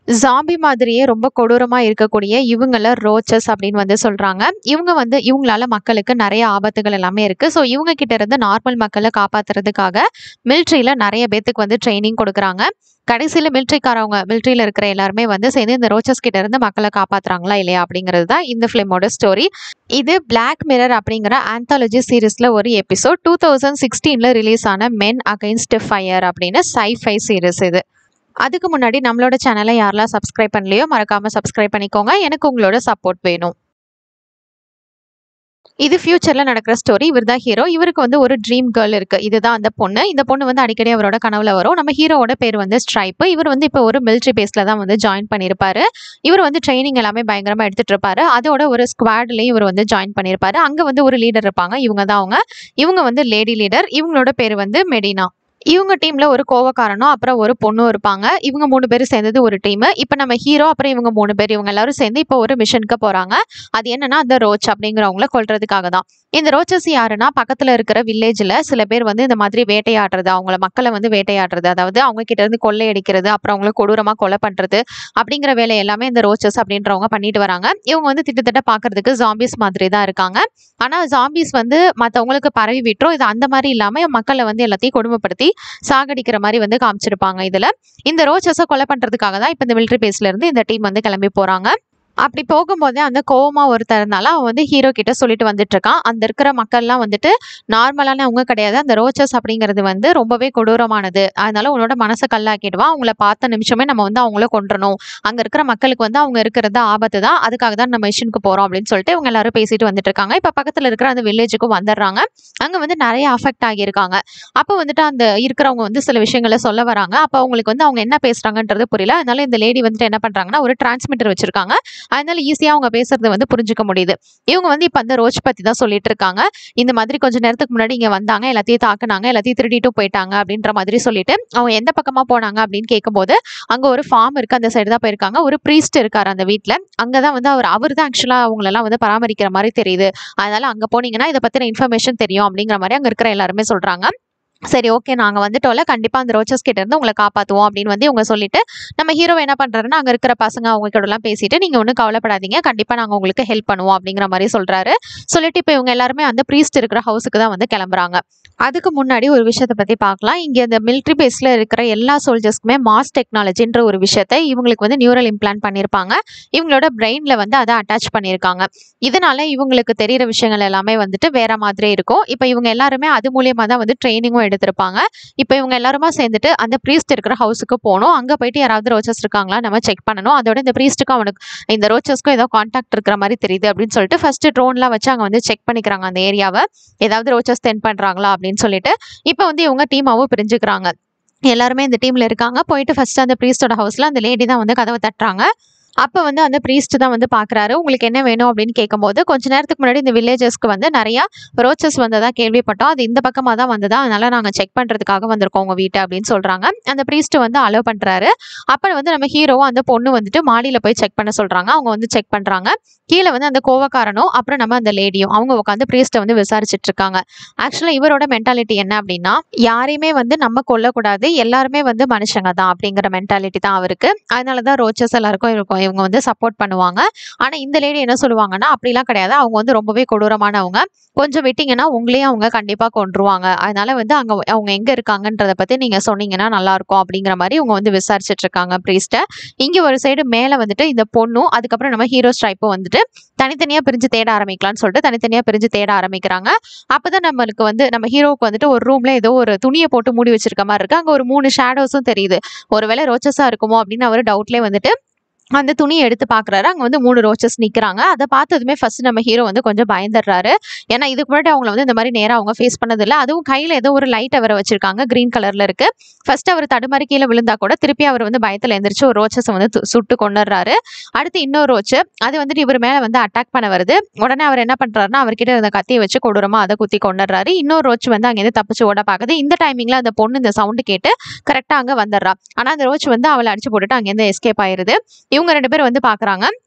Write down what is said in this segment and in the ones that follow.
Zombie மாதிரியே ரொம்ப கொடூரமா இருக்கக்கூடிய இவங்கள ரோச்சஸ் அப்படின்னு வந்து சொல்றாங்க. இவங்க வந்து இவங்களால மக்களுக்கு நெறைய ஆபத்துகள் எல்லாமே இருக்கு. ஸோ இவங்க கிட்ட இருந்து நார்மல் மக்கள காப்பாத்துறதுக்காக மிலிட்ரில நெறைய பேத்துக்கு வந்து ட்ரெய்னிங் குடுக்குறாங்க. கடைசில மிலிட்ரிக்காரவங்க மிலிட்ரில இருக்கிற எல்லாருமே வந்து சேர்ந்து இந்த ரோச்சஸ் கிட்ட இருந்து மக்கள காப்பாத்துறாங்களா இல்லையா அப்படிங்கிறது தான் இந்த ஃபிலிமோட ஸ்டோரி. இது பிளாக் மிரர் அப்படிங்கிற ஆந்தாலஜி சீரிஸ்ல ஒரு எபிசோட் 2016ல ரிலீஸ் ஆன மென் அகைன்ஸ்ட் ஃபயர் அப்படின்னு சை-ஃபை சீரிஸ் இது. அதுக்கு முன்னாடி நம்மளோட சேனல யாரெல்லாம் சப்ஸ்கிரைப் பண்ணலையோ மறக்காம சப்ஸ்கிரைப் பண்ணிக்கோங்க. எனக்கு உங்களோட சப்போர்ட் வேணும். இது ஃபியூச்சர்ல நடக்கிற ஸ்டோரி. இவர் தான் ஹீரோ. இவருக்கு வந்து ஒரு ட்ரீம் கேர்ள் இருக்கு. இதுதான் அந்த பொண்ணு. இந்த பொண்ணு வந்து அடிக்கடி அவரோட கனவுல வரும். நம்ம ஹீரோவோட பேர் வந்து ஸ்ட்ரைப். இவர் வந்து இப்போ ஒரு மிலிட்ரி பேஸ்ல தான் வந்து ஜாயின் பண்ணியிருப்பாரு. இவர் வந்து ட்ரெய்னிங் எல்லாமே பயங்கரமா எடுத்துட்டு இருப்பாரு. அதோட ஒரு ஸ்குவாட்லயும் இவர் வந்து ஜாயின் பண்ணியிருப்பாரு. அங்க வந்து ஒரு லீடர் இருப்பாங்க. இவங்க தான் அவங்க. இவங்க வந்து லேடி லீடர். இவங்களோட பேரு வந்து மெடினா. இவங்க டீம்ல ஒரு கோவக்காரனும், அப்புறம் ஒரு பொண்ணும் இருப்பாங்க. இவங்க 3 பேரும் சேர்ந்தது ஒரு டீமு. இப்ப நம்ம ஹீரோ அப்புறம் இவங்க 3 பேர் இவங்க எல்லாரும் சேர்ந்து இப்போ ஒரு மிஷனுக்கு போறாங்க. அது என்னன்னா அந்த ரோச் அப்படிங்கிறவங்கள கொல்றதுக்காக தான். இந்த ரோச்சஸ் யாருன்னா பக்கத்துல இருக்கிற வில்லேஜ்ல சில பேர் வந்து இந்த மாதிரி வேட்டையாடுறது, அவங்கள மக்கள வந்து வேட்டையாடுறது, அதாவது அவங்க கிட்ட இருந்து கொள்ளையடிக்கிறது, அப்புறம் அவங்கள கொடூரமா கொலை பண்றது அப்படிங்கிற வேலை எல்லாமே இந்த ரோச்சஸ் அப்படின்றவங்க பண்ணிட்டு வராங்க. இவங்க வந்து கிட்டத்தட்ட பார்க்கறதுக்கு ஜாம்பிஸ் மாதிரி தான் இருக்காங்க. ஆனா ஜாம்பிஸ் வந்து மத்தவங்களுக்கு பரவி விட்டுரும். இது அந்த மாரி இல்லாம மக்கள வந்து எல்லாத்தையும் கொடுமைப்படுத்தி சாகடிக்கிற மாரி வந்து காமிச்சிருப்பாங்க இதுல. இந்த ரோச்சஸ கொலை பண்றதுக்காக தான் இப்ப இந்த மிலிட்ரி பேஸ்ல இருந்து இந்த டீம் வந்து கிளம்பி போறாங்க. அப்படி போகும்போதே அந்த கோவமா ஒருத்தன் இருந்தால அவன் வந்து ஹீரோ கிட்ட சொல்லிட்டு வந்துட்டு இருக்கான். அந்த இருக்கிற மக்கள்லாம் வந்துட்டு நார்மலானவங்க கிடையாது. அந்த ரோச்சஸ் அப்படிங்கிறது வந்து ரொம்பவே கொடூரமானது. அதனால உன்னோட மனச கல்லாக்கிடுவான். அவங்கள பார்த்த நிமிஷமே நம்ம வந்து அவங்கள கொன்றணும். அங்க இருக்கிற மக்களுக்கு வந்து அவங்க இருக்கிறது ஆபத்து தான். அதுக்காக தான் நம்ம மிஷனுக்கு போறோம் அப்படின்னு சொல்லிட்டு இவங்க எல்லாரும் பேசிட்டு வந்துட்டு இருக்காங்க. இப்ப பக்கத்துல இருக்கிற அந்த வில்லேஜுக்கும் வந்துடுறாங்க. அங்க வந்து நெறைய அஃபெக்ட் ஆகியிருக்காங்க. அப்ப வந்துட்டு அந்த இருக்கிறவங்க வந்து சில விஷயங்கள சொல்ல வராங்க. அப்ப அவங்களுக்கு வந்து அவங்க என்ன பேசுறாங்கன்றது புரியல. அதனால இந்த லேடி வந்துட்டு என்ன பண்றாங்கன்னா ஒரு டிரான்ஸ்மிட்டர் வச்சிருக்காங்க. அதனால ஈஸியா அவங்க பேசுறத வந்து புரிஞ்சுக்க முடியுது. இவங்க வந்து இப்ப அந்த ரோச் பத்தி தான் சொல்லிட்டு இருக்காங்க. இந்த மாதிரி கொஞ்ச நேரத்துக்கு முன்னாடி இங்க வந்தாங்க. எல்லாத்தையும் தாக்குனாங்க. எல்லாத்தையும் திருடிட்டும் போயிட்டாங்க அப்படின்ற மாதிரி சொல்லிட்டு அவங்க எந்த பக்கமா போனாங்க அப்படின்னு கேட்கும்போது அங்க ஒரு ஃபார்ம் இருக்கு. அந்த சைடு தான் போயிருக்காங்க. ஒரு ப்ரீஸ்ட் இருக்காரு அந்த வீட்ல. அங்க தான் வந்து அவர் அவர் தான் ஆக்சுவலா அவங்களெல்லாம் வந்து பராமரிக்கிற மாரி தெரியுது. அதனால அங்க போனீங்கன்னா இத பத்தின இன்ஃபர்மேஷன் தெரியும் அப்படிங்கிற மாரி அங்க இருக்கிற எல்லாருமே சொல்றாங்க. சரி ஓகே நாங்க வந்துட்டோம்ல. கண்டிப்பா அந்த ரோச்சஸ் கிட்ட இருந்து உங்கள காப்பாத்துவோம் அப்படின்னு வந்து இவங்க சொல்லிட்டு நம்ம ஹீரோ என்ன பண்றாருன்னா அங்க இருக்கிற பசங்க அவங்க கூடலாம் பேசிட்டு நீங்க ஒண்ணும் கவலைப்படாதீங்க. கண்டிப்பா நாங்க உங்களுக்கு ஹெல்ப் பண்ணுவோம் அப்படிங்கிற மாரி சொல்றாரு. சொல்லிட்டு இப்ப இவங்க எல்லாருமே அந்த ப்ரீஸ்ட் இருக்கிற ஹவுஸ்க்கு தான் வந்து கிளம்புறாங்க. அதுக்கு முன்னாடி ஒரு விஷயத்த பத்தி பார்க்கலாம். இங்க இந்த மிலிட்ரி பேஸ்ல இருக்கிற எல்லா சோல்ஜர்ஸ்க்குமே மாஸ் டெக்னாலஜின்ற ஒரு விஷயத்த இவங்களுக்கு வந்து நியூரல் இம்ப்ளான்ட் பண்ணியிருப்பாங்க. இவங்களோட பிரெயின்ல வந்து அத அட்டாச் பண்ணியிருக்காங்க. இதனால இவங்களுக்கு தெரியிற விஷயங்கள் எல்லாமே வந்துட்டு வேற மாதிரி இருக்கும். இப்ப இவங்க எல்லாருமே அது மூலியமா தான் வந்து ட்ரெய்னிங்கும் எடுத்திருப்பாங்க. இப்ப இவங்க எல்லாருமா சேர்ந்துட்டு அந்த ப்ரீஸ்ட் இருக்கிற ஹவுஸ்க்கு போணும். அங்க போயிட்டு யாராவது ரோச்சஸ் இருக்காங்களா நம்ம செக் பண்ணணும். அதோட இந்த ப்ரீஸ்ட்டுக்கும் அவனுக்கு இந்த ரோச்சஸ்க்கும் ஏதோ கான்டாக்ட் இருக்கிற மாரி தெரியுது அப்படின்னு சொல்லிட்டு ஃபர்ஸ்ட் ட்ரோன்லாம் வச்சு அங்க வந்து செக் பண்ணிக்கிறாங்க அந்த ஏரியாவ. ஏதாவது ரோச்சஸ் தென் பண்றாங்களா அப்படின்னு சொல்லிட்டு. இப்ப வந்து இவங்க டீமாவும் பிரிஞ்சுக்கிறாங்க. எல்லாருமே இந்த டீம்ல இருக்காங்க. போயிட்டு ஃபர்ஸ்ட் அந்த ப்ரீஸ்ட்டோட ஹவுஸ்ல அந்த லேடி தான் வந்து கதவ தட்டுறாங்க. அப்ப வந்து அந்த ப்ரீஸ்ட் தான் வந்து பார்க்குறாரு. உங்களுக்கு என்ன வேணும் அப்படின்னு கேட்கும்போது, கொஞ்ச நேரத்துக்கு முன்னாடி இந்த வில்லேஜஸ்க்கு வந்து நெறைய ரோச்சஸ் வந்ததா கேள்விப்பட்டோம். அது இந்த பக்கமா தான் வந்ததா. அதனால நாங்க செக் பண்றதுக்காக வந்திருக்கோம் உங்க வீட்ட அப்படின்னு சொல்றாங்க. அந்த ப்ரீஸ்ட் வந்து அலோ பண்றாரு. அப்ப வந்து நம்ம ஹீரோவும் அந்த பொண்ணு வந்துட்டு மாடியில போய் செக் பண்ண சொல்றாங்க. அவங்க வந்து செக் பண்றாங்க. கீழ வந்து அந்த கோவக்காரனும், அப்புறம் நம்ம அந்த லேடியும் அவங்க உட்காந்து ப்ரீஸ்ட்ட வந்து விசாரிச்சுட்டு இருக்காங்க. ஆக்சுவலா இவரோட மென்டாலிட்டி என்ன அப்படின்னா, யாரையுமே வந்து நம்ம கொல்லக்கூடாது. எல்லாருமே வந்து மனுஷங்க தான் அப்படிங்கிற மென்டாலிட்டி தான் அவருக்கு. அதனால தான் ரோச்சஸ் எல்லாருக்கும் இருக்கும். இவங்க வந்து சப்போர்ட் பண்ணுவாங்க. ஆனா இந்த லேடி என்ன சொல்லுவாங்கன்னா, அப்படிலாம் கிடையாது. அவங்க வந்து ரொம்பவே கொடூரமானவங்க. கொஞ்சம் விட்டீங்கன்னா உங்களையும் அவங்க கண்டிப்பா கொன்றுவாங்க. அதனால வந்து அங்க அவங்க எங்க இருக்காங்கன்றத பத்தி நீங்க சொன்னீங்கன்னா நல்லாருக்கும் அப்படிங்கிற மாரி இவங்க வந்து விசாரிச்சுட்டு இருக்காங்க ப்ரீஸ்ட்ட. இங்க ஒரு சைடு மேல வந்துட்டு இந்த பொண்ணும், அதுக்கப்புறம் நம்ம ஹீரோ ஸ்ட்ரைப்பும் வந்துட்டு தனித்தனியா பிரிஞ்சு தேட ஆரம்பிக்கலாம்னு சொல்லிட்டு தனித்தனியா பிரிஞ்சு தேட ஆரம்பிக்கிறாங்க. அப்பதான் நம்மளுக்கு வந்து நம்ம ஹீரோவுக்கு வந்துட்டு ஒரு ரூம்ல ஏதோ ஒரு துணிய போட்டு மூடி வச்சிருக்க மாரி இருக்கு. அங்க ஒரு 3 ஷேடோஸும் தெரியுது. ஒருவேளை ரோச்சஸா இருக்குமோ அப்படின்னு அவரு டவுட்லயே வந்துட்டு அந்த துணிய எடுத்து பார்க்குறாரு. அங்க வந்து 3 ரோச்சஸ் நிக்கிறாங்க. அத பார்த்ததுமே ஃபர்ஸ்ட் நம்ம ஹீரோ வந்து கொஞ்சம் பயந்துடுறாரு. ஏன்னா இதுக்கு முன்னாடி அவங்கள வந்து இந்த மாரி நேரா அவங்க ஃபேஸ் பண்ணதில்ல. அதுவும் கையில ஏதோ ஒரு லைட்ட வேற வச்சிருக்காங்க. கிரீன் கலர்ல இருக்கு. ஃபர்ஸ்ட் அவரு தடுமாறி கீழ விழுந்தா கூட திருப்பி அவர் வந்து பயத்துல எந்திரிச்சு ஒரு ரோச்சஸ வந்து து சுட்டு கொன்னுடுறாரு. அடுத்து இன்னொரு ரோச்சு. அது வந்துட்டு இவரு மேல வந்து அட்டாக் பண்ண வருது. உடனே அவர் என்ன பண்றாருன்னா, அவர்கிட்ட இருந்த கத்திய வச்சு கொடூரமா அத குத்தி கொன்னுடுறாரு. இன்னொரு ரோச் வந்து அங்கேருந்து தப்பிச்சு ஓட பாக்குது. இந்த டைமிங்ல அந்த பொண்ணு இந்த சவுண்ட் கேட்டு கரெக்ட்டா அங்க வந்துடுறா. ஆனா அந்த ரோச் வந்து அவள அடிச்சு போட்டுட்டு அங்கேருந்து எஸ்கேப் ஆயிருது. இவங்க 2 பேரும் வந்து பார்க்குறாங்க.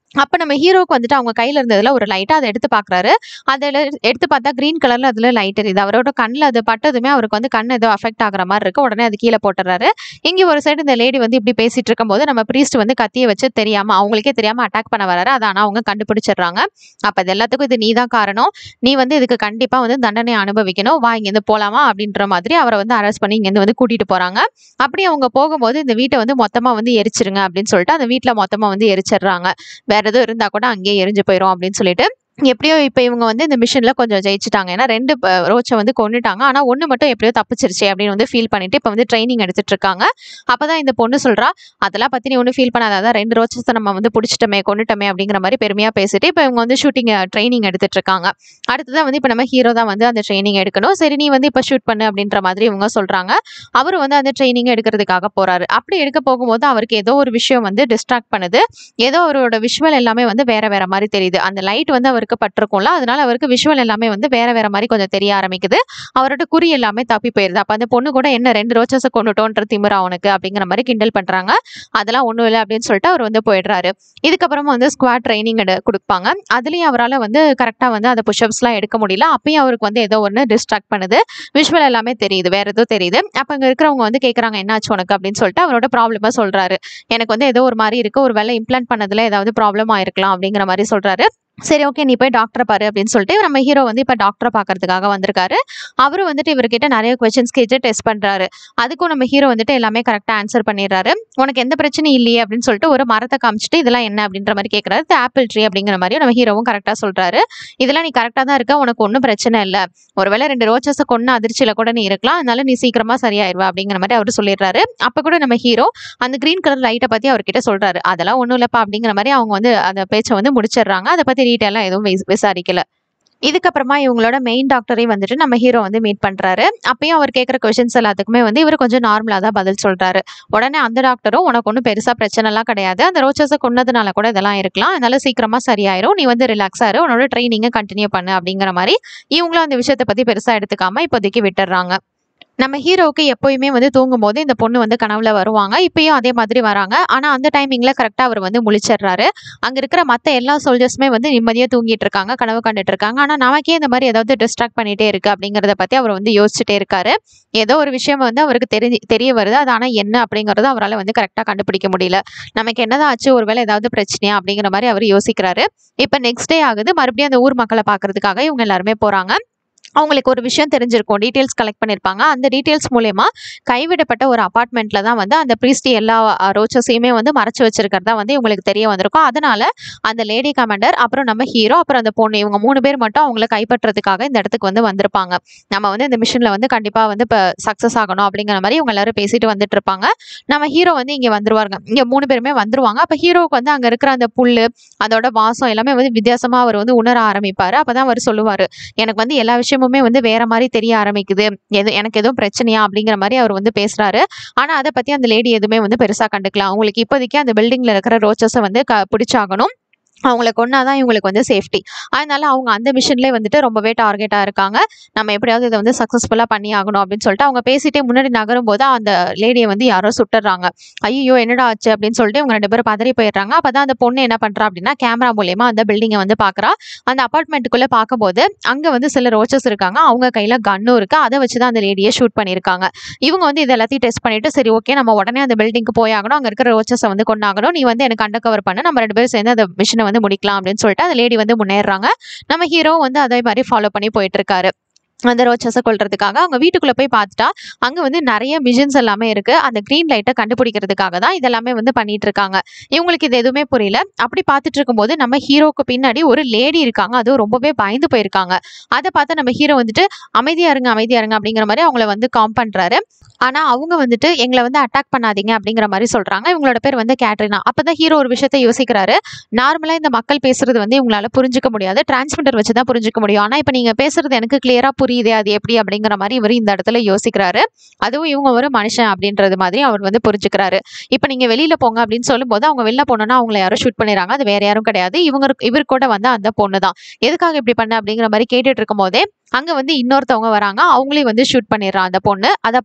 அப்ப நம்ம ஹீரோவுக்கு வந்துட்டு அவங்க கையில இருந்ததுல ஒரு லைட்டா அதை எடுத்து பார்க்குறாரு. அதுல எடுத்து பார்த்தா கிரீன் கலர்ல அதுல லைட் எரியுது. அவரோட கண்ல அது பட்டதுமே அவருக்கு வந்து கண் ஏதோ அஃபெக்ட் ஆகுற மாரி இருக்கு. உடனே அது கீழ போட்டுறாரு. இங்க ஒரு சைடு இந்த லேடி வந்து இப்படி பேசிட்டு இருக்கும்போது, நம்ம ப்ரீஸ்ட் வந்து கத்திய வச்சு தெரியாம அவங்களுக்கே தெரியாம அட்டாக் பண்ண வராரு. அத ஆனா அவங்க கண்டுபிடிச்சிடுறாங்க. அப்ப இது எல்லாத்துக்கும் இது நீ தான் காரணம். நீ வந்து இதுக்கு கண்டிப்பா வந்து தண்டனை அனுபவிக்கணும். வா இங்கேருந்து போலாமா? அப்படின்ற மாதிரி அவர வந்து அரெஸ்ட் பண்ணி இங்கேருந்து வந்து கூட்டிட்டு போறாங்க. அப்படி அவங்க போகும்போது இந்த வீட்ட வந்து மொத்தமா வந்து எரிச்சிருங்க அப்படின்னு சொல்லிட்டு, அந்த வீட்ல மொத்தமா வந்து எரிச்சிடுறாங்க. வேற எதுவும் இருந்தா கூட அங்கேயே எரிஞ்சு போயிரும் அப்படின்னு சொல்லிட்டு, எப்படியோ இப்ப இவங்க வந்து இந்த மிஷன்ல கொஞ்சம் ஜெயிச்சுட்டாங்க. ஏன்னா 2 ப ரோச்ச வந்து கொன்னுட்டாங்க. ஆனா 1 மட்டும் எப்படியோ தப்பிச்சிருச்சே அப்படின்னு வந்து ஃபீல் பண்ணிட்டு இப்ப வந்து ட்ரெய்னிங் எடுத்துட்டு இருக்காங்க. அப்பதான் இந்த பொண்ணு சொல்றா, "அதெல்லாம் பத்தி நீ ஒண்ணும் ஃபீல் பண்ணாத. அதான் 2 ரோச்சஸ நம்ம வந்து புடிச்சுட்டோமே, கொன்னுட்டோமே" அப்படிங்கிற மாரி பெருமையா பேசிட்டு, இப்ப இவங்க வந்து ஷூட்டிங் ட்ரெய்னிங் எடுத்துட்டு இருக்காங்க. அடுத்ததா வந்து இப்ப நம்ம ஹீரோ தான் வந்து அந்த ட்ரெய்னிங் எடுக்கணும். சரி நீ வந்து இப்ப ஷூட் பண்ணு அப்படின்ற மாதிரி இவங்க சொல்றாங்க. அவரு வந்து அந்த ட்ரெய்னிங் எடுக்கிறதுக்காக போறாரு. அப்படி எடுக்க போகும்போது அவருக்கு ஏதோ ஒரு விஷயம் வந்து டிஸ்ட்ராக்ட் பண்ணுது. ஏதோ அவரோட விஷுவல் எல்லாமே வந்து வேற வேற மாரி தெரியுது. அந்த லைட் வந்து அவருக்கு பட்டிருக்கும்ல, அதனால அவருக்கு விஷுவல் எல்லாமே வந்து வேற வேற மாரி கொஞ்சம் தெரிய ஆரம்பிக்குது. அவரோட குறி எல்லாமே தப்பி போயிருது. அப்ப அந்த பொண்ணு கூட என்ன 2 ரோச்சஸ கொன்னுட்டோன்ற திமிரா உனக்கு அப்படிங்கிற மாரி கிண்டல் பண்றாங்க. அதெல்லாம் ஒண்ணும் இல்ல அப்படின்னு சொல்லிட்டு அவர் வந்து போயிடுறாரு. இதுக்கப்புறமா வந்து ஸ்குவாட் ட்ரெய்னிங் எடு குடுப்பாங்க. அதுலயும் அவரால வந்து கரெக்ட்டா வந்து அந்த புஷ் அப்ஸ்லாம் எடுக்க முடியல. அப்பயும் அவருக்கு வந்து ஏதோ ஒண்ணு டிஸ்ட்ராக்ட் பண்ணுது. விஷுவல் எல்லாமே தெரியுது. வேற ஏதோ தெரியுது. அப்ப அங்க இருக்கிறவங்க வந்து கேட்கறாங்க, "என்னாச்சு உனக்கு?" அப்படின்னு சொல்லிட்டு அவரோட ப்ராப்ளம சொல்றாரு. "எனக்கு வந்து ஏதோ ஒரு மாரி இருக்கு. ஒரு வேளை இம்ப்ளான்ட் பண்ணதுல ஏதாவது ப்ராப்ளம் ஆயிருக்கலாம்" அப்படிங்கிற மாரி சொல்றாரு. சரி ஓகே நீ போய் டாக்டர பாரு அப்படின்னு சொல்லிட்டு நம்ம ஹீரோ வந்து இப்ப டாக்டர பார்க்கறதுக்காக வந்திருக்காரு. அவரும் வந்துட்டு இவர்கிட்ட நெறைய கொஸ்டின்ஸ் கேட்டு டெஸ்ட் பண்றாரு. அதுக்கும் நம்ம ஹீரோ வந்துட்டு எல்லாமே கரெக்ட்டா ஆன்ஸர் பண்ணிடுறாரு. "உனக்கு எந்த பிரச்சனையும் இல்லையே?" அப்படின்னு சொல்லிட்டு ஒரு மரத்த காமிச்சுட்டு, "இதெல்லாம் என்ன?" அப்படின்ற மாரி கேட்கறாரு. "இது ஆப்பிள் ட்ரீ" அப்படிங்கிற மாரியும் நம்ம ஹீரோவும் கரெக்ட்டா சொல்றாரு. "இதெல்லாம் நீ கரெக்ட்டா தான் இருக்க. உனக்கு ஒண்ணும் பிரச்சனை இல்ல. ஒருவேளை 2 ரோச்சஸ கொன்ன அதிர்ச்சியில கூட நீ இருக்கலாம். அதனால நீ சீக்கிரமா சரியாயிருவ" அப்படிங்கிற மாரி அவரு சொல்லிடுறாரு. அப்ப கூட நம்ம ஹீரோ அந்த கிரீன் கலர் லைட்ட பத்தி அவர்கிட்ட சொல்றாரு. "அதெல்லாம் ஒண்ணும் இல்லப்பா" அப்படிங்கிற மாரி அவங்க வந்து அந்த பேச்ச வந்து முடிச்சிடுறாங்க. அத பத்தி டீட்டெயிலா எதுவும் விஸ் விசாரிக்கல. இதுக்கப்புறமா இவங்களோட மெயின் டாக்டரையும் வந்துட்டு நம்ம ஹீரோ வந்து மீட் பண்றாரு. அப்பயும் அவர் கேட்கிற கொஸ்டின்ஸ் எல்லாத்துக்குமே வந்து இவரு கொஞ்சம் நார்மலா தான் பதில் சொல்றாரு. உடனே அந்த டாக்டரும், "உனக்கு ஒண்ணும் பெருசா பிரச்சனைலாம் கிடையாது. அந்த ரோச்சஸ கொன்னதுனால கூட இதெல்லாம் இருக்கலாம். அதனால சீக்கிரமா சரியாயிரும். நீ வந்து ரிலாக்ஸா இரு. உன்னோட ட்ரெய்னிங்க கன்டின்யூ பண்ணு" அப்படிங்கிற மாரி இவங்களும் அந்த விஷயத்த பத்தி பெருசா எடுத்துக்காம இப்போதைக்கு விட்டுர்றாங்க. நம்ம ஹீரோவுக்கு எப்பயுமே வந்து தூங்கும்போது இந்த பொண்ணு வந்து கனவுல வருவாங்க. இப்பயும் அதே மாதிரி வராங்க. ஆனா அந்த டைமிங்ல கரெக்ட்டா அவர் வந்து முழிச்சிடுறாரு. அங்க இருக்கிற மத்த எல்லா சோல்ஜர்ஸுமே வந்து நிம்மதியா தூங்கிட்டு இருக்காங்க. கனவு கண்டுட்டு இருக்காங்க. ஆனா நமக்கே இந்த மாரி ஏதாவது டிஸ்ட்ராக்ட் பண்ணிட்டே இருக்கு அப்படிங்கிறத பத்தி அவர் வந்து யோசிச்சுட்டே இருக்காரு. ஏதோ ஒரு விஷயம் வந்து அவருக்கு தெரிஞ்சு தெரிய வருது. அது ஆனா என்ன அப்படிங்கிறத அவரால வந்து கரெக்ட்டா கண்டுபிடிக்க முடியல. நமக்கு என்னதான் ஆச்சு? ஒரு வேளை ஏதாவது பிரச்சனையா? அப்படிங்கிற மாரி அவரு யோசிக்கிறாரு. இப்ப நெக்ஸ்ட் டே ஆகுது. மறுபடியும் அந்த ஊர் மக்கள பார்க்கறதுக்காக இவங்க எல்லாருமே போறாங்க. அவங்களுக்கு ஒரு விஷயம் தெரிஞ்சிருக்கும். டீட்டெயில்ஸ் கலெக்ட் பண்ணியிருப்பாங்க. அந்த டீட்டெயில்ஸ் மூலியமா கைவிடப்பட்ட ஒரு அபார்ட்மெண்ட்ல தான் வந்து அந்த ப்ரீஸ்ட் எல்லா அ ரோச்சஸையுமே வந்து மறைச்சு வச்சிருக்கிறதா வந்து இவங்களுக்கு தெரிய வந்திருக்கும். அதனால அந்த லேடி கமாண்டர், அப்புறம் நம்ம ஹீரோ, அப்புறம் அந்த பொண்ணு இவங்க 3 பேர் மட்டும் அவங்கள கைப்பற்றதுக்காக இந்த இடத்துக்கு வந்து வந்திருப்பாங்க. நம்ம வந்து இந்த மிஷன்ல வந்து கண்டிப்பா வந்து இப்ப சக்சஸ் ஆகணும் அப்படிங்கிற மாரி இவங்க எல்லாரும் பேசிட்டு வந்துட்டு இருப்பாங்க. நம்ம ஹீரோ வந்து இங்க வந்துருவாருங்க. இங்க 3 பேருமே வந்துருவாங்க. அப்ப ஹீரோவுக்கு வந்து அங்க இருக்கிற அந்த புல்லு, அதோட வாசம் எல்லாமே வந்து வித்தியாசமா அவர் வந்து உணர ஆரம்பிப்பாரு. அப்பதான் அவரு சொல்லுவாரு, "எனக்கு வந்து எல்லா விஷயமுமே வந்து வேற மாரி தெரிய ஆரம்பிக்குது. எது எனக்கு எதுவும் பிரச்சனையா?" அப்படிங்கிற மாரி அவர் வந்து பேசுறாரு. ஆனா அத பத்தி அந்த லேடி எதுவுமே வந்து பெருசா கண்டுக்கல. அவங்களுக்கு இப்போதைக்கு அந்த பில்டிங்ல இருக்கிற ரோச்சஸ வந்து க பிடிச்சாகணும். அவங்கள கொன்னா தான் இவங்களுக்கு வந்து சேஃப்டி. அதனால அவங்க அந்த மிஷன்லயே வந்துட்டு ரொம்பவே டார்கெட்டா இருக்காங்க. நம்ம எப்படியாவது இத வந்து சக்சஸ்ஃபுல்லா பண்ணி ஆகணும் அப்படின்னு சொல்லிட்டு அவங்க பேசிட்டே முன்னாடி நகரும்போது அந்த லேடிய வந்து யாரோ சுட்டுர்றாங்க. "ஐய்யய்யோ! என்னடா ஆச்சு?" அப்படின்னு சொல்லிட்டு இவங்க 2 பேரும் பதறி போயிடுறாங்க. அப்பதான் அந்த பொண்ணு என்ன பண்றா அப்படின்னா, கேமரா மூலியமா அந்த பில்டிங்க வந்து பார்க்குறா. அந்த அபார்ட்மெண்ட்டுக்குள்ள பார்க்கும்போது, அங்க வந்து சில ரோச்சஸ் இருக்காங்க. அவங்க கையில கன்னும் இருக்கு. அத வச்சு தான் அந்த லேடிய ஷூட் பண்ணியிருக்காங்க. இவங்க வந்து இது எல்லாத்தையும் டெஸ்ட் பண்ணிட்டு, "சரி ஓகே நம்ம உடனே அந்த பில்டிங்க்கு போயாகணும். அங்க இருக்கிற ரோச்சஸ வந்து கொன்னாகணும். நீ வந்து எனக்கு அண்டர் கவர் பண்ணு. நம்ம 2 பேரும் சேர்ந்து அந்த மிஷன வந்து முடிக்கலாம்" அப்படின்னு சொல்லிட்டு அந்த லேடி வந்து முன்னேறுறாங்க. நம்ம ஹீரோவும் வந்து அதே மாரி ஃபாலோ பண்ணி போயிட்டு இருக்காரு. அந்த ரோச்சஸ கொல்றதுக்காக. அவங்க வீட்டுக்குள்ள போய் பார்த்துட்டா, அங்க வந்து நெறைய மிஷின்ஸ் எல்லாமே இருக்கு. அந்த கிரீன் லைட்ட கண்டுபிடிக்கிறதுக்காக தான் இதெல்லாமே வந்து பண்ணிட்டு இருக்காங்க. இவங்களுக்கு இது எதுவுமே புரியல. அப்படி பார்த்துட்டு இருக்கும்போது நம்ம ஹீரோவுக்கு பின்னாடி ஒரு லேடி இருக்காங்க. அதுவும் ரொம்பவே பயந்து போயிருக்காங்க. அத பார்த்து நம்ம ஹீரோ வந்துட்டு, "அமைதியா இருங்க, அமைதியா இருங்க" அப்படிங்கிற மாரி அவங்கள வந்து காம் பண்றாரு. ஆனா அவங்க வந்துட்டு, "எங்கள வந்து அட்டாக் பண்ணாதீங்க" அப்படிங்கிற மாரி சொல்றாங்க. இவங்களோட பேர் வந்து கேட்ரினா. அப்பதான் ஹீரோ ஒரு விஷயத்த யோசிக்கிறாரு. நார்மலா இந்த மக்கள் பேசுறது வந்து இவங்களால புரிஞ்சுக்க முடியாது. டிரான்ஸ்மிட்டர் வச்சு தான் புரிஞ்சுக்க முடியும். ஆனா இப்ப நீங்க பேசுறது எனக்கு கிளியரா புரியுதே. அது எப்படி? அப்படிங்கிற மாரி இவரு இந்த இடத்துல யோசிக்கிறாரு. அதுவும் இவங்க ஒரு மனுஷன் அப்படின்றது மாதிரி அவர் வந்து புரிஞ்சுக்கிறாரு. இப்ப நீங்க வெளியில போங்க அப்படின்னு சொல்லும்போது, அவங்க வெளில போனோம்னா அவங்கள யாரோ ஷூட் பண்ணிடுறாங்க. அது வேற யாரும் கிடையாது. இவங்க இவரு கூட வந்த அந்த பொண்ணு தான். "எதுக்காக இப்படி பண்ண?" அப்படிங்கிற மாரி கேட்டுட்டு இருக்கும்போதே, அங்க வந்து இன்னொருத்தவங்க வராங்க. அவங்களையும் வந்து ஷூட் பண்ணிடுறா அந்த பொண்ணு. அத பார்த்துட்டு நம்ம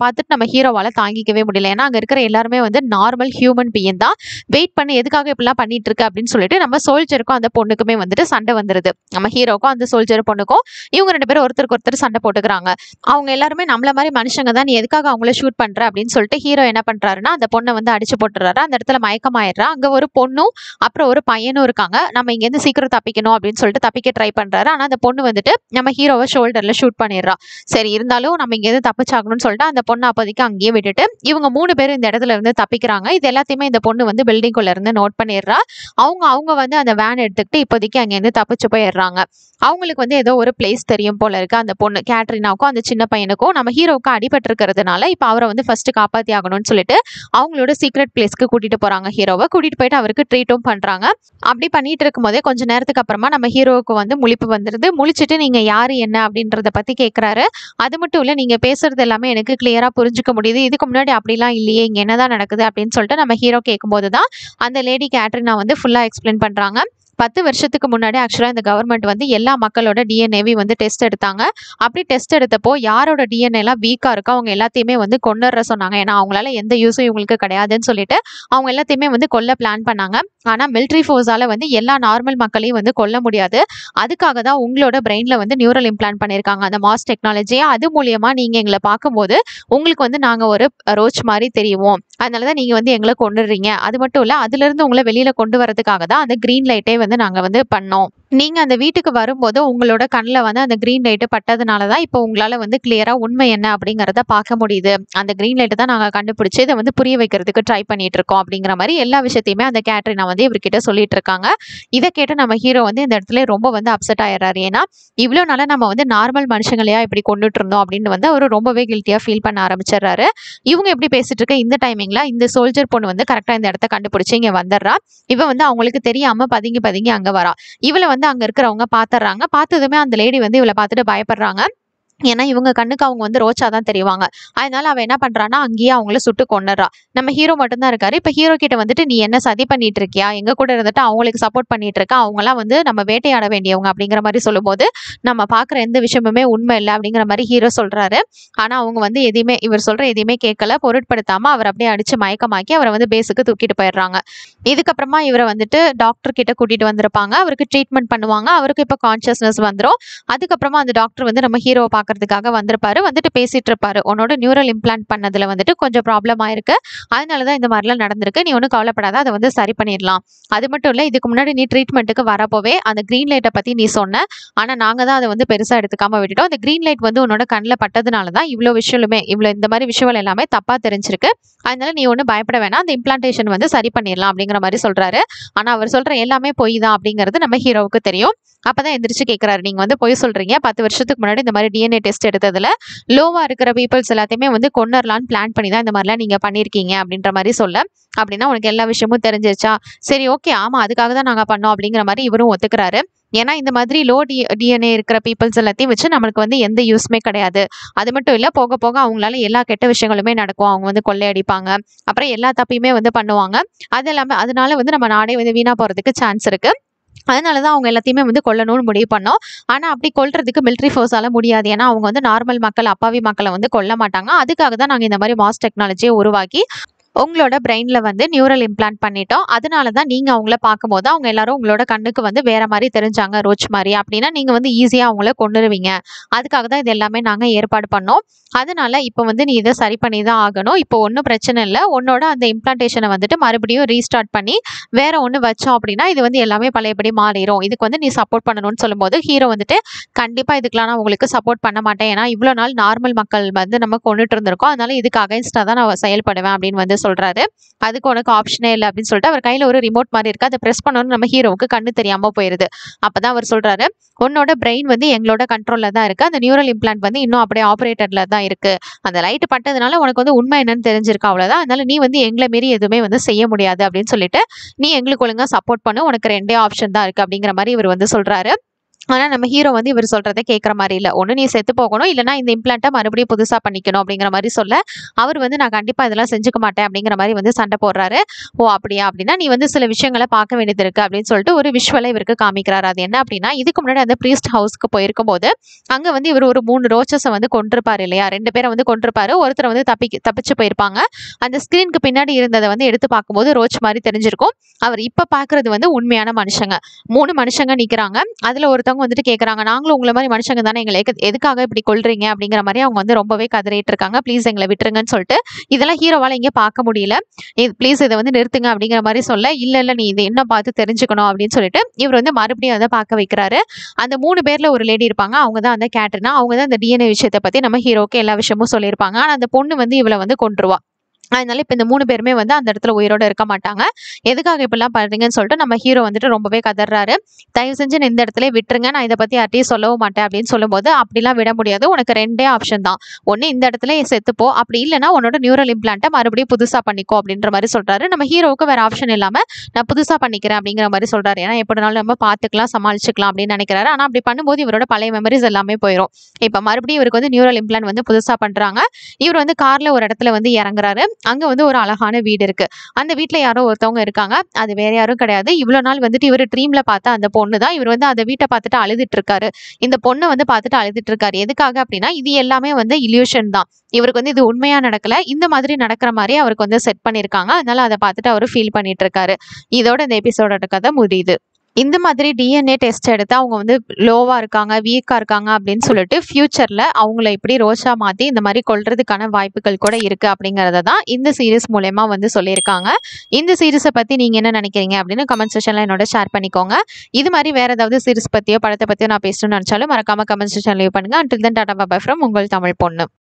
நம்ம ஹீரோவால தாங்கிக்கவே முடியல ஏன்னா அங்க இருக்கிற எல்லாருமே வந்து நார்மல் ஹியூமன் பீயிங் தான் வெயிட் பண்ணி எதுக்காக இப்படிலாம் பண்ணிட்டு இருக்கு அப்படின்னு சொல்லிட்டு நம்ம சோல்ஜருக்கும் அந்த பொண்ணுக்குமே வந்துட்டு சண்டை வந்துருது நம்ம ஹீரோக்கும் அந்த சோல்ஜர் பொண்ணுக்கும் இவங்க ரெண்டு பேரும் ஒருத்தருக்கு ஒருத்தர் சண்டை போட்டுக்கிறாங்க அவங்க எல்லாருமே நம்மள மாதிரி மனுஷங்க தான் நீ எதுக்காக அவங்கள ஷூட் பண்ற அப்படின்னு சொல்லிட்டு ஹீரோ என்ன பண்றாருன்னா அந்த பொண்ணை வந்து அடிச்சு போட்டுறாரு அந்த இடத்துல மயக்கமாயிடுறா அங்க ஒரு பொண்ணும் அப்புறம் ஒரு பையனும் இருக்காங்க நம்ம இங்க இருந்து சீக்கிரம் தப்பிக்கணும் அப்படின்னு சொல்லிட்டு தப்பிக்க ட்ரை பண்றாரு ஆனா அந்த பொண்ணு வந்துட்டு நம்ம ஹீரோவை ஷோல்டர்ல ஷூட் பண்ணிடுறா சரி இருந்தாலும் நம்ம இங்க இருந்து தப்பிச்சாகணும்னு சொல்லிட்டு அந்த பொண்ணை அப்போதைக்கு அங்கேயே விட்டுட்டு இவங்க மூணு பேரும் இந்த இடத்துல இருந்து தப்பிக்கிறாங்க இது எல்லாத்தையுமே இந்த பொண்ணு வந்து பில்டிங்குள்ள இருந்து நோட் பண்ணிடுறா அவங்க அவங்க வந்து அந்த வேன் எடுத்துக்கிட்டு இப்போதைக்கு அங்கேருந்து தப்பிச்சு போயிடுறாங்க அவங்களுக்கு வந்து ஏதோ ஒரு பிளேஸ் தெரியும் போல இருக்கு அந்த பொண்ணு கேட்ரினாவுக்கும் அந்த சின்ன பையனுக்கும் நம்ம ஹீரோவுக்கு அடிபட்டு இருக்கிறதுனால இப்போ அவரை வந்து ஃபர்ஸ்ட் காப்பாத்தி ஆகணும்னு சொல்லிட்டு அவங்களோட சீக்ரெட் பிளேஸ்க்கு கூட்டிட்டு போறாங்க ஹீரோவை கூட்டிட்டு போயிட்டு அவருக்கு ட்ரீட்டும் பண்றாங்க அப்படி பண்ணிட்டு இருக்கும்போதே கொஞ்ச நேரத்துக்கு அப்புறமா நம்ம ஹீரோவுக்கு வந்து முழிப்பு வந்துருது முழிச்சிட்டு நீங்க யாரு என்ன அப்படின்றத பத்தி கேக்குறாரு அது மட்டும் இல்ல நீங்க பேசுறது எல்லாமே எனக்கு கிளியரா புரிஞ்சுக்க முடியுது இதுக்கு முன்னாடி அப்படிலாம் இல்லையே இங்க என்னதான் நடக்குது அப்படின்னு சொல்லிட்டு நம்ம ஹீரோ கேட்கும்போது தான் அந்த லேடி கேட்ரினா வந்து ஃபுல்லா எக்ஸ்பிளைன் பண்றாங்க பத்து வருஷத்துக்கு முன்னாடி ஆக்சுவலாக இந்த கவர்மெண்ட் வந்து எல்லா மக்களோட டிஎன்ஏவி வந்து டெஸ்ட் எடுத்தாங்க அப்படி டெஸ்ட் எடுத்தப்போ யாரோட டிஎன்ஏ எல்லாம் வீக்காக இருக்கோ அவங்க எல்லாத்தையுமே வந்து கொண்டுற சொன்னாங்க ஏன்னா அவங்களால எந்த யூஸும் இவங்களுக்கு கிடையாதுன்னு சொல்லிட்டு அவங்க எல்லாத்தையுமே வந்து கொல்ல பிளான் பண்ணாங்க ஆனால் மிலிட்ரி ஃபோர்ஸால வந்து எல்லா நார்மல் மக்களையும் வந்து கொல்ல முடியாது அதுக்காக தான் உங்களோட பிரெயினில் வந்து நியூரல் இம்ப்ளான்ட் பண்ணியிருக்காங்க அந்த மாஸ் டெக்னாலஜியை அது மூலியமா நீங்கள் எங்களை பார்க்கும்போது உங்களுக்கு வந்து நாங்கள் ஒரு ரோச் மாதிரி தெரியுவோம் அதனால தான் நீங்கள் வந்து எங்களை கொண்டுடுறீங்க அது மட்டும் இல்லை அதுலேருந்து உங்களை வெளியில் கொண்டு வரதுக்காக தான் அந்த க்ரீன் லைட்டே வந்து நாங்கள் வந்து பண்ணோம் நீங்கள் அந்த வீட்டுக்கு வரும்போது உங்களோட கண்ணில் வந்து அந்த க்ரீன் லைட்டு பட்டதுனால தான் இப்போ உங்களால் வந்து கிளியராக உண்மை என்ன அப்படிங்கிறத பார்க்க முடியுது அந்த க்ரீன் லைட்டை தான் நாங்கள் கண்டுபிடிச்சி இதை வந்து புரிய வைக்கிறதுக்கு ட்ரை பண்ணிட்டு இருக்கோம் அப்படிங்கிற மாதிரி எல்லா விஷயத்தையுமே அந்த கேட்ரினா வந்து இவர்கிட்ட சொல்லிட்டு இருக்காங்க இதை கேட்டு நம்ம ஹீரோ வந்து இந்த இடத்துல ரொம்ப வந்து அப்செட் ஆயிடுறாரு ஏன்னா இவ்வளோ நாளாக நம்ம வந்து நார்மல் மனுஷங்களையா இப்படி கொண்டுட்டு இருந்தோம் அப்படின்னு வந்து அவர் ரொம்பவே கில்ட்டியாக ஃபீல் பண்ண ஆரம்பிச்சிடுறாரு இவங்க எப்படி பேசிட்டு இருக்க இந்த டைமிங்ல இந்த சோல்ஜர் பொண்ணு வந்து கரெக்டாக இந்த இடத்த கண்டுபிடிச்சு இங்கே வந்துடுறா இவ வந்து அவங்களுக்கு தெரியாம பதுங்கி பதுங்கி அங்க வரா இவளை வந்து அங்க இருக்கிறவங்க பாத்துறாங்க பார்த்ததுமே அந்த லேடி வந்து இவளை பார்த்துட்டு பயப்படுறாங்க ஏன்னா இவங்க கண்ணுக்கு அவங்க வந்து ரோச்சா தான் தெரிவாங்க அதனால அவ என்ன பண்றான்னா அங்கேயே அவங்கள சுட்டு கொண்டுறா நம்ம ஹீரோ மட்டும்தான் இருக்காரு இப்ப ஹீரோ கிட்ட வந்துட்டு நீ என்ன சதி பண்ணிட்டு இருக்கியா எங்க கூட இருந்துட்டு அவங்களுக்கு சப்போர்ட் பண்ணிட்டு இருக்க அவங்கலாம் வந்து நம்ம வேட்டையாட வேண்டியவங்க அப்படிங்கிற மாதிரி சொல்லும்போது நம்ம பாக்குற எந்த விஷயமுமே உண்மை இல்லை அப்படிங்கிற மாதிரி ஹீரோ சொல்றாரு ஆனா அவங்க வந்து எதையுமே இவர் சொல்ற எதையுமே கேட்கல பொருட்படுத்தாம அவர் அப்படியே அடிச்சு மயக்கமாக்கி அவரை வந்து பேஸுக்கு தூக்கிட்டு போயிடுறாங்க இதுக்கப்புறமா இவரை வந்துட்டு டாக்டர் கிட்ட கூட்டிட்டு வந்திருப்பாங்க அவருக்கு ட்ரீட்மெண்ட் பண்ணுவாங்க அவருக்கு இப்போ கான்சியஸ்னஸ் வந்துடும் அதுக்கப்புறமா அந்த டாக்டர் வந்து நம்ம ஹீரோவை பார்க்கறதுக்காக வந்திருப்பாரு வந்துட்டு பேசிட்டு இருப்பாரு உன்னோட நியூரல் இம்ப்ளான்ட் பண்ணதுல வந்துட்டு கொஞ்சம் ப்ராப்ளம் ஆயிருக்கு அதனால தான் இந்த மாதிரிலாம் நடந்திருக்கு நீ ஒன்றும் கவலைப்படாத அதை வந்து சரி பண்ணிடலாம் அது மட்டும் இல்லை இதுக்கு முன்னாடி நீ ட்ரீட்மெண்ட்டுக்கு வரப்போவே அந்த க்ரீன் லைட்டை பற்றி நீ சொன்ன ஆனால் நாங்கள் தான் அதை வந்து பெருசாக எடுத்துக்காம விட்டுட்டோம் அந்த க்ரீன் லைட் வந்து உன்னோட கண்ணில் பட்டதுனால தான் இவ்வளோ விஷயமே இவ்வளோ இந்த மாதிரி விஷயம் எல்லாமே தப்பாக தெரிஞ்சிருக்கு அதனால நீ ஒன்றும் பயப்பட வேணாம் அந்த இம்ப்ளான்டேஷன் வந்து சரி பண்ணிடலாம் அப்படிங்கிற மாதிரி சொல்றாரு ஆனால் அவர் சொல்ற எல்லாமே பொய் தான் அப்படிங்கிறது நம்ம ஹீரோவுக்கு தெரியும் அப்பதான் எந்திரிச்சு கேட்குறாரு நீங்க வந்து பொய் சொல்றீங்க பத்து வருஷத்துக்கு முன்னாடி இந்த மாதிரி டிஎன்ஏ டெஸ்ட் எடுத்ததுல லோவா இருக்கிற பீப்புள்ஸ் எல்லாத்தையுமே வந்து கொன்னரலான்னு பிளான் பண்ணி தான் இந்த மாதிரிலாம் நீங்க பண்ணியிருக்கீங்க அப்படின்ற மாதிரி சொல்ல அப்படின்னா உனக்கு எல்லா விஷயமும் தெரிஞ்சிருச்சா சரி ஓகே ஆமா அதுக்காக தான் நாங்க பண்ணோம் அப்படிங்கிற மாதிரி இவரும் ஒத்துக்கிறாரு ஏன்னா இந்த மாதிரி லோ டி டிஎன்ஏ இருக்கிற பீப்புள்ஸ் எல்லாத்தையும் வச்சு நம்மளுக்கு வந்து எந்த யூஸ்மே கிடையாது அது மட்டும் இல்லை போக போக அவங்களால எல்லா கெட்ட விஷயங்களுமே நடக்கும் அவங்க வந்து கொள்ளையடிப்பாங்க அப்புறம் எல்லா தப்பையுமே வந்து பண்ணுவாங்க அது எல்லாமே அதனால வந்து நம்ம நாடே வந்து வீணா போறதுக்கு சான்ஸ் இருக்கு அதனால தான் அவங்க எல்லாத்தையுமே வந்து கொல்லணும்னு முடிவு பண்ணோம் ஆனால் அப்படி கொல்றதுக்கு மிலிட்ரி ஃபோர்ஸால முடியாது ஏன்னா அவங்க வந்து நார்மல் மக்கள் அப்பாவி மக்களை வந்து கொல்ல மாட்டாங்க அதுக்காக தான் நாங்கள் இந்த மாதிரி மாஸ் டெக்னாலஜியை உருவாக்கி உங்களோட பிரெயின்ல வந்து நியூரல் இம்ப்ளான்ட் பண்ணிட்டோம் அதனால தான் நீங்க அவங்கள பார்க்கும்போது அவங்க எல்லாரும் உங்களோட கண்ணுக்கு வந்து வேற மாதிரி தெரிஞ்சாங்க ரோச் மாதிரி அப்படின்னா நீங்க வந்து ஈஸியா அவங்கள கொண்டுருவீங்க அதுக்காக தான் இது எல்லாமே நாங்க ஏற்பாடு பண்ணோம் அதனால இப்போ வந்து நீ இதை சரி பண்ணி தான் ஆகணும் இப்போ ஒன்றும் பிரச்சனை இல்லை உன்னோட அந்த இம்ப்ளான்டேஷனை வந்துட்டு மறுபடியும் ரீஸ்டார்ட் பண்ணி வேற ஒன்று வச்சோம் அப்படின்னா இது வந்து எல்லாமே பழையபடி மாறிடும் இதுக்கு வந்து நீ சப்போர்ட் பண்ணணும்னு சொல்லும்போது ஹீரோ வந்துட்டு கண்டிப்பா இதுக்கெல்லாம் நான் உங்களுக்கு சப்போர்ட் பண்ண மாட்டேன் ஏன்னா இவ்வளோ நாள் நார்மல் மக்கள் வந்து நம்ம கொண்டுட்டு இருந்திருக்கோம் அதனால இதுக்கு அகைன்ஸ்டாக தான் நான் செயல்படுவேன் அப்படின்னு வந்து சொல்றாரு அதுக்கு உனக்கு ஆப்ஷனே இல்லை அப்படின்னு சொல்லிட்டு அவர் கையில ஒரு ரிமோட் மாதிரி இருக்கு அதை ப்ரெஸ் பண்ணணும்னு நம்ம ஹீரோவுக்கு கண்ணு தெரியாம போயிருது அப்பதான் அவர் சொல்றாரு உன்னோட பிரெயின் வந்து எங்களோட கண்ட்ரோல்ல தான் இருக்கு அந்த நியூரல் இம்ப்ளான்ட் வந்து இன்னும் அப்படியே ஆப்ரேட்டர்ல தான் இருக்கு அந்த லைட் பட்டதுனால உனக்கு வந்து உண்மை என்னன்னு தெரிஞ்சிருக்கு அவ்வளவுதான் அதனால நீ வந்து எங்களை மீறி எதுவுமே வந்து செய்ய முடியாது அப்படின்னு சொல்லிட்டு நீ எங்களுக்கு ஒழுங்கா சப்போர்ட் பண்ணு உனக்கு ரெண்டே ஆப்ஷன் தான் இருக்கு அப்படிங்கிற மாதிரி இவர் வந்து சொல்றாரு ஆனா நம்ம ஹீரோ வந்து இவர் சொல்றத கேட்குற மாரி இல்ல. ஒண்ணு நீ செத்து போகணும், இல்லன்னா இந்த இம்ப்ளான்ட்ட மறுபடியும் புதுசா பண்ணிக்கணும் அப்படிங்கிற மாரி சொல்ல, அவர் வந்து நான் கண்டிப்பா இதெல்லாம் செஞ்சுக்க மாட்டேன் அப்படிங்கிற மாரி வந்து சண்டை போடுறாரு. ஓ! அப்படியா? அப்படின்னா நீ வந்து சில விஷயங்கள பார்க்க வேண்டியது இருக்கு அப்படின்னு சொல்லிட்டு ஒரு விஷுவலா இவருக்கு காமிக்கிறாரு. அது என்ன அப்படின்னா, இதுக்கு முன்னாடி அந்த ப்ரீஸ்ட் ஹவுஸ்க்கு போயிருக்கும்போது, அங்க வந்து இவர் ஒரு 3 ரோச்சஸ வந்து கொன்றுப்பாரு இல்லையா? 2 பேர வந்து கொன்றுப்பாரு. ஒருத்தர் வந்து தப்பிக்க தப்பிச்சு போயிருப்பாங்க. அந்த ஸ்க்ரீனுக்கு பின்னாடி இருந்தத வந்து எடுத்து பார்க்கும்போது ரோச் மாரி தெரிஞ்சிருக்கும். அவர் இப்ப பார்க்குறது வந்து உண்மையான மனுஷங்க. 3 மனுஷங்க நிக்கிறாங்க. அதுல ஒருத்தவங்க வந்துட்டு கேட்குறாங்க, "நாங்களும் உங்கள மாரி மனுஷங்க தானே. எங்கள எதுக் எதுக்காக இப்படி கொல்றீங்க?" அப்படிங்கிற மாரி அவங்க வந்து ரொம்பவே கதறிட்டு இருக்காங்க. "ப்ளீஸ் எங்கள விட்டுருங்கன்னு" சொல்லிட்டு. இதெல்லாம் ஹீரோவால இங்க பார்க்க முடியல. "இது ப்ளீஸ் இத வந்து நிறுத்துங்க" அப்படிங்கிற மாரி சொல்ல, "இல்ல, இல்ல நீ இத இன்னும் பார்த்து தெரிஞ்சுக்கணும்" அப்படின்னு சொல்லிட்டு இவர் வந்து மறுபடியும் அத பார்க்க வைக்கிறாரு. அந்த 3 பேர்ல ஒரு லேடி இருப்பாங்க. அவங்க தான் அந்த கேட்ரினா. அவங்க தான் இந்த டிஎன்ஏ விஷயத்த பத்தி நம்ம ஹீரோக்கு எல்லா விஷயமும் சொல்லியிருப்பாங்க. ஆனா அந்த பொண்ணு வந்து இவள வந்து கொன்றுவா. அதனால இப்ப இந்த 3 பேருமே வந்து அந்த இடத்துல உயிரோட இருக்க மாட்டாங்க. எதுக்காக இப்படிலாம் பண்றீங்கன்னு சொல்லிட்டு நம்ம ஹீரோ வந்துட்டு ரொம்பவே கதர்றாரு. "தயவு செஞ்சு என்ன இந்த இடத்துலயே விட்டுருங்க. நான் இத பத்தி யார்ட்டயும் சொல்லவும் மாட்டேன்" அப்படின்னு சொல்லும்போது, "அப்படிலாம் விட முடியாது. உனக்கு 2டே ஆப்ஷன் தான். ஒண்ணு இந்த இடத்துலயே செத்து போ. அப்படி இல்லன்னா உன்னோட நியூரல் இம்ப்ளான்ட்ட மறுபடியும் புதுசா பண்ணிக்கோ" அப்படின்ற மாரி சொல்றாரு. நம்ம ஹீரோவுக்கு வேற ஆப்ஷன் இல்லாம, "நான் புதுசா பண்ணிக்கிறேன்" அப்படிங்கிற மாரி சொல்றாரு. ஏன்னா எப்படினாலும் நம்ம பார்த்துக்கலாம், சமாளிச்சுக்கலாம் அப்படின்னு நினைக்கிறாரு. ஆனா அப்படி பண்ணும்போது இவரோட பழைய மெமரீஸ் எல்லாமே போயிரும். இப்ப மறுபடியும் இவருக்கு வந்து நியூரல் இம்ப்ளான்ட் வந்து புதுசா பண்றாங்க. இவர் வந்து கார்ல ஒரு இடத்துல வந்து இறங்குறாரு. அங்க வந்து ஒரு அழகான வீடு இருக்கு. அந்த வீட்ல யாரோ ஒருத்தவங்க இருக்காங்க. அது வேற யாரும் கிடையாது. இவ்வளோ நாள் வந்துட்டு இவரு ட்ரீம்ல பார்த்த அந்த பொண்ணு தான். இவர் வந்து அந்த வீட்ட பார்த்துட்டு அழுதுட்டு இருக்காரு. இந்த பொண்ண வந்து பார்த்துட்டு அழுதுட்டு இருக்காரு. எதுக்காக அப்படின்னா, இது எல்லாமே வந்து இல்யூஷன் தான். இவருக்கு வந்து இது உண்மையா நடக்கல. இந்த மாதிரி நடக்கிற மாரி அவருக்கு வந்து செட் பண்ணியிருக்காங்க. அதனால அத பார்த்துட்டு அவரு ஃபீல் பண்ணிட்டு இருக்காரு. இதோட இந்த எபிசோடோட கதை முடியுது. இந்த மாதிரி டிஎன்ஏ டெஸ்ட் எடுத்து அவங்க வந்து லோவா இருக்காங்க, வீக்கா இருக்காங்க அப்படின்னு சொல்லிட்டு ஃபியூச்சர்ல அவங்கள எப்படி ரோஸா மாத்தி இந்த மாரி கொல்றதுக்கான வாய்ப்புகள் கூட இருக்கு அப்படிங்கிறத தான் இந்த சீரிஸ் மூலியமா வந்து சொல்லியிருக்காங்க. இந்த சீரிஸ பத்தி நீங்க என்ன நினைக்கிறீங்க அப்படின்னு கமெண்ட் செக்ஷன்ல என்னோட ஷேர் பண்ணிக்கோங்க. இது மாரி வேற ஏதாவது சீரிஸ் பத்தியோ, படத்த பத்தியோ நான் பேசணும்னு நினைச்சாலும் மறக்காம கமெண்ட் செக்ஷன்ல லீவ் பண்ணுங்க. Until then tata bye bye from உங்கள் தமிழ் பொண்ணு.